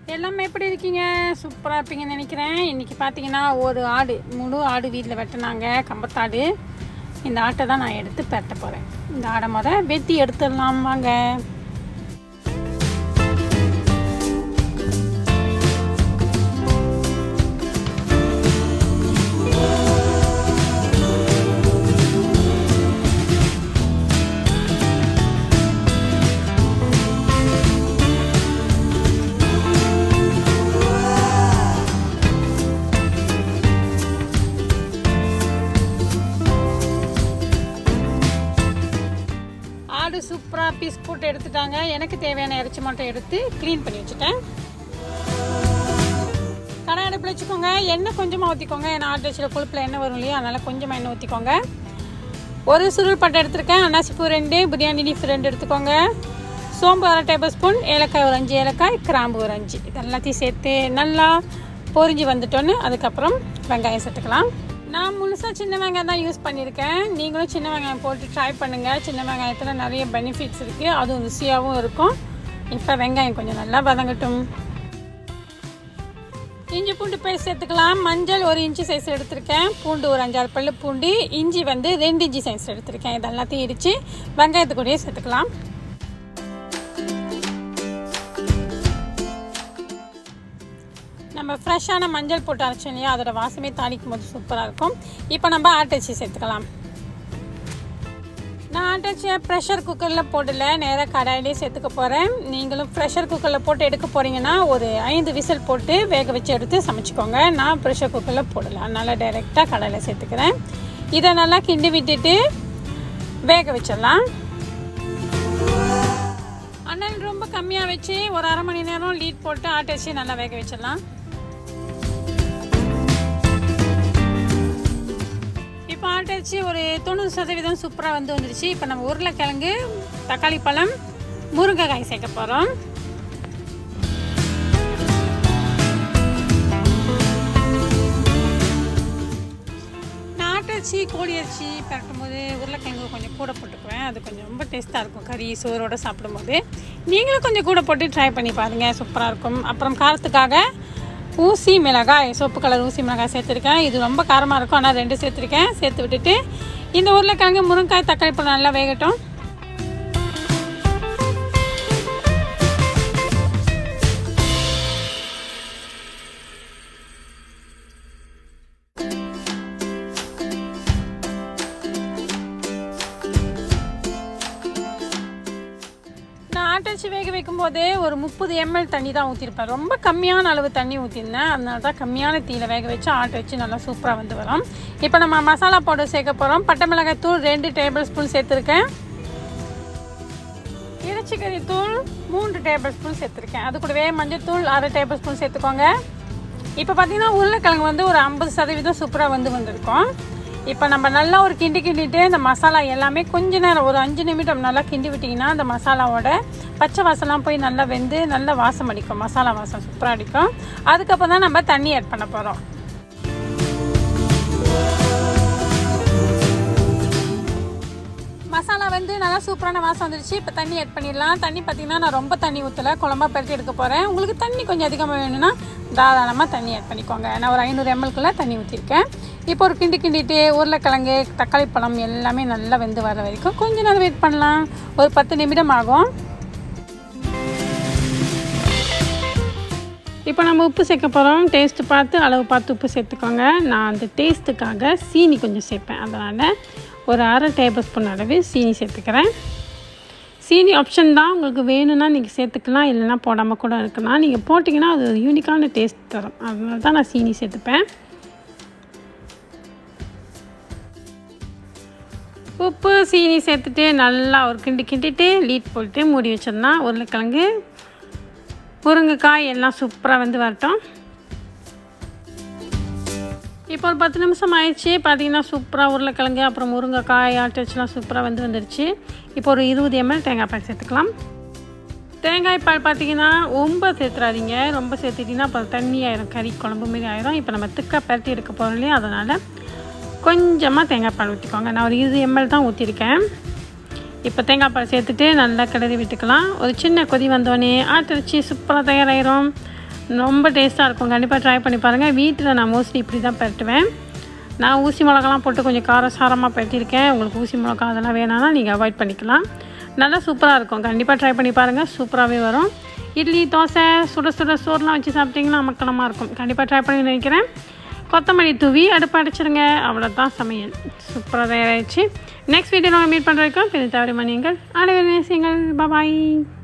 எல்லாமே எப்படி இருக்கீங்க சூப்பராக இருப்பீங்கன்னு நினைக்கிறேன் இன்றைக்கி பார்த்தீங்கன்னா ஒரு ஆடு முழு ஆடு வீட்டில் வெட்டினாங்க கம்பத்தாடு இந்த ஆட்டை தான் நான் எடுத்து பெரட்ட போகிறேன் இந்த ஆடை முத வெட்டி எடுத்துடலாம் வாங்க ஆடு சூப்பராக பீஸ் போட்டு எடுத்துட்டாங்க எனக்கு தேவையான இறைச்சி மட்டும் எடுத்து க்ளீன் பண்ணி வச்சுட்டேன் கடை அடுப்பில் வச்சுக்கோங்க எண்ணெய் கொஞ்சமாக ஊற்றிக்கோங்க ஏன்னா ஆட்டு வச்சில் கொழுப்பில் எண்ணெய் வரும் இல்லையா அதனால் கொஞ்சமாக எண்ணெய் ஊற்றிக்கோங்க ஒரு சுருள் பட்டை எடுத்திருக்கேன் அன்னாசிப்பூ ரெண்டு பிரியாணி லீஃப் ரெண்டு எடுத்துக்கோங்க சோம்பு அரை டேபிள் ஸ்பூன் ஏலக்காய் ஒரு அஞ்சு ஏலக்காய் கிராம்பு ஒரு அஞ்சு இது எல்லாத்தையும் சேர்த்து நல்லா பொரிஞ்சு வந்துட்டோன்னு அதுக்கப்புறம் வெங்காயம் சேர்த்துக்கலாம் நான் முழுசாக சின்ன வெங்காயம் தான் யூஸ் பண்ணியிருக்கேன் நீங்களும் சின்ன வெங்காயம் போட்டு ட்ரை பண்ணுங்கள் சின்ன வெங்காயத்தில் நிறைய பெனிஃபிட்ஸ் இருக்குது அதுவும் ருசியாகவும் இருக்கும் இப்போ வெங்காயம் கொஞ்சம் நல்லா வதங்கட்டும் இஞ்சி பூண்டு பேஸ்ட் சேர்த்துக்கலாம் மஞ்சள் ஒரு இன்ச்சு சைஸ் எடுத்திருக்கேன் பூண்டு ஒரு அஞ்சாறு பல்லு பூண்டு இஞ்சி வந்து ரெண்டு இன்ச்சு சைஸ் எடுத்திருக்கேன் இது எல்லாத்தையும் இடித்து வெங்காயத்து கூடயே சேர்த்துக்கலாம் நம்ம ஃப்ரெஷ்ஷான மஞ்சள் போட்டு அரைச்சோம் இல்லையா அதோட வாசமே தாளிக்கும் போது சூப்பராக இருக்கும் இப்போ நம்ம ஆட்டச்சி சேர்த்துக்கலாம் நான் ஆட்டச்சியை ப்ரெஷர் குக்கரில் போடல நேராக கடாயிலே சேர்த்துக்க போகிறேன் நீங்களும் ப்ரெஷர் குக்கரில் போட்டு எடுக்க போகிறீங்கன்னா ஒரு ஐந்து விசில் போட்டு வேக வச்சு எடுத்து சமைச்சிக்கோங்க நான் ப்ரெஷர் குக்கரில் போடல அதனால் டைரெக்டாக கடாயில் சேர்த்துக்கிறேன் இதை நல்லா கிண்டி விட்டுட்டு வேக வச்சிடலாம் அண்ணன் ரொம்ப கம்மியாக வச்சு ஒரு அரை மணி நேரம் லீட் போட்டு ஆட்டச்சி நல்லா வேக வச்சிடலாம் இப்போ ஆட்டரிச்சு ஒரு தொண்ணூறு சதவீதம் சூப்பராக வந்து வந்துருச்சு இப்போ நம்ம உருளைக்கிழங்கு தக்காளி பழம் முருங்கைக்காய் சேர்க்க போகிறோம் நான் ஆட்டரிச்சி கோழி அரிசி பரட்டும் போது உருளைக்கிழங்கு கொஞ்சம் கூட போட்டுக்குவேன் அது கொஞ்சம் ரொம்ப டேஸ்ட்டாக இருக்கும் கறி சோறோடு சாப்பிடும்போது நீங்களும் கொஞ்சம் கூட போட்டு ட்ரை பண்ணி பாருங்கள் சூப்பராக இருக்கும் அப்புறம் காரத்துக்காக ஊசி மிளகாய் சோப்பு கலர் ஊசி மிளகாய் சேர்த்துருக்கேன் இது ரொம்ப காரமாக இருக்கும் ஆனால் ரெண்டு சேர்த்துருக்கேன் சேர்த்து விட்டுட்டு இந்த உருளைக்கிழங்கு முருங்காய் தக்காளி பழம் நல்லா வேகட்டும் நான் ஆட்டரிச்சு வேக வைக்கும் போதே ஒரு முப்பது எம்எல் தண்ணி தான் ஊற்றிருப்பேன் ரொம்ப கம்மியான அளவு தண்ணி ஊற்றிருந்தேன் அதனால தான் கம்மியான தீயில வேக வச்சு ஆட்டை வச்சு நல்லா சூப்பராக வந்து வரும் இப்போ நம்ம மசாலா பவுடர் சேர்க்க போகிறோம் பட்டை மிளகாய் தூள் ரெண்டு டேபிள் ஸ்பூன் சேர்த்துருக்கேன் இறைச்சிக்கறி தூள் மூன்று டேபிள் ஸ்பூன் சேர்த்துருக்கேன் அது கூடவே மஞ்சள் தூள் அரை டேபிள் ஸ்பூன் சேர்த்துக்கோங்க இப்போ பார்த்தீங்கன்னா உருளைக்கிழங்கு வந்து ஒரு ஐம்பது சதவீதம் சூப்பராக வந்து வந்திருக்கும் இப்போ நம்ம நல்லா ஒரு கிண்டி கிண்டிட்டு இந்த மசாலா எல்லாமே கொஞ்ச நேரம் ஒரு அஞ்சு நிமிடம் நல்லா கிண்டி விட்டிங்கன்னா அந்த மசாலாவோட பச்சை வாசம்லாம் போய் நல்லா வெந்து நல்லா வாசம் அடிக்கும் மசாலா வாசம் சூப்பராக அடிக்கும் அதுக்கப்புறம் தான் நம்ம தண்ணி ஆட் பண்ண போகிறோம் மசாலா வந்து நல்லா சூப்பரான வாசம் வந்துருச்சு இப்போ தண்ணி ஆட் பண்ணிடலாம் தண்ணி பார்த்தீங்கன்னா நான் ரொம்ப தண்ணி ஊற்றலை குழம்பா பரட்டி எடுக்க போகிறேன் உங்களுக்கு தண்ணி கொஞ்சம் அதிகமாக வேணும்னா தாராளமாக தண்ணி ஆட் பண்ணிக்கோங்க நான் ஒரு ஐநூறு எம்எல்குள்ளே தண்ணி ஊற்றிருக்கேன் இப்போ ஒரு கிண்டி கிண்டிட்டு உருளைக்கிழங்கு தக்காளி பழம் எல்லாமே நல்லா வெந்து வர வரைக்கும் கொஞ்ச நேரம் வெயிட் பண்ணலாம் ஒரு பத்து நிமிடம் ஆகும் இப்போ நம்ம உப்பு சேர்க்க போகிறோம் டேஸ்ட்டு பார்த்து அளவு பார்த்து உப்பு சேர்த்துக்கோங்க நான் அந்த டேஸ்ட்டுக்காக சீனி கொஞ்சம் சேர்ப்பேன் அதனால் ஒரு அரை டேபிள் ஸ்பூன் அளவு சீனி சேர்த்துக்கிறேன் சீனி ஆப்ஷன் தான் உங்களுக்கு வேணும்னா நீங்கள் சேர்த்துக்கலாம் இல்லைன்னா போடாமல் கூட இருக்கலாம் நீங்கள் போட்டிங்கன்னா அது ஒரு யூனிக்கான டேஸ்ட் தரும் அதனால தான் நான் சீனி சேர்த்துப்பேன் உப்பு சீனி சேர்த்துட்டு நல்லா ஒரு கிண்டி கிண்டிட்டு லீட் போட்டு மூடி வச்சிடலாம் உருளைக்கிழங்கு முருங்கைக்காய் எல்லாம் சூப்பராக வந்து வரட்டும் இப்போ ஒரு பத்து நிமிஷம் ஆயிடுச்சு பார்த்தீங்கன்னா சூப்பராக உருளைக்கிழங்கு அப்புறம் முருங்கைக்காய் ஆட்டச்சுலாம் சூப்பராக வந்து வந்துடுச்சு இப்போ ஒரு இருபது எம்எல் தேங்காய் பால் சேர்த்துக்கலாம் தேங்காய் பால் பார்த்தீங்கன்னா ரொம்ப சேர்த்துறாதீங்க ரொம்ப சேர்த்துட்டிங்கன்னா அப்புறம் தண்ணி ஆயிரும் கறி குழம்பு மாரி ஆயிரும் இப்போ நம்ம திக்காக பரட்டி எடுக்க போகிறோம் இல்லையா அதனால் கொஞ்சமாக தேங்காய் பால் ஊற்றிக்கோங்க நான் ஒரு இருபது எம்எல் தான் ஊற்றிருக்கேன் இப்போ தேங்காய் பால் சேர்த்துட்டு நல்லா கிளறி விட்டுக்கலாம் ஒரு சின்ன கொதி வந்தோடனே ஆட்டிறைச்சி சூப்பராக தயாராகிரும் ரொம்ப டேஸ்ட்டாக இருக்கும் கண்டிப்பாக ட்ரை பண்ணி பாருங்கள் வீட்டில் நான் மோஸ்ட்லி இப்படி தான் பரட்டுவேன் நான் ஊசி மிளகாலாம் போட்டு கொஞ்சம் காரசாரமாக பரட்டியிருக்கேன் உங்களுக்கு ஊசி மிளகா அதெல்லாம் வேணாம்னா நீங்கள் அவாய்ட் பண்ணிக்கலாம் நல்லா சூப்பராக இருக்கும் கண்டிப்பாக ட்ரை பண்ணி பாருங்கள் சூப்பராகவே வரும் இட்லி தோசை சுட சுட சோறுலாம் வச்சு சாப்பிட்டிங்கன்னா மக்களமாக இருக்கும் கண்டிப்பாக ட்ரை பண்ணி நினைக்கிறேன் கொத்தமல்லி தூவி அடுப்பு அடைச்சிருங்க அவ்வளோதான் சமையல் சூப்பராக தயாராகிடுச்சு நெக்ஸ்ட் வீடியோ நாங்கள் மீட் பண்ணுற வரைக்கும் பெரிய தவறு மணியங்கள் அனைவரும் நேசியுங்கள் பாய்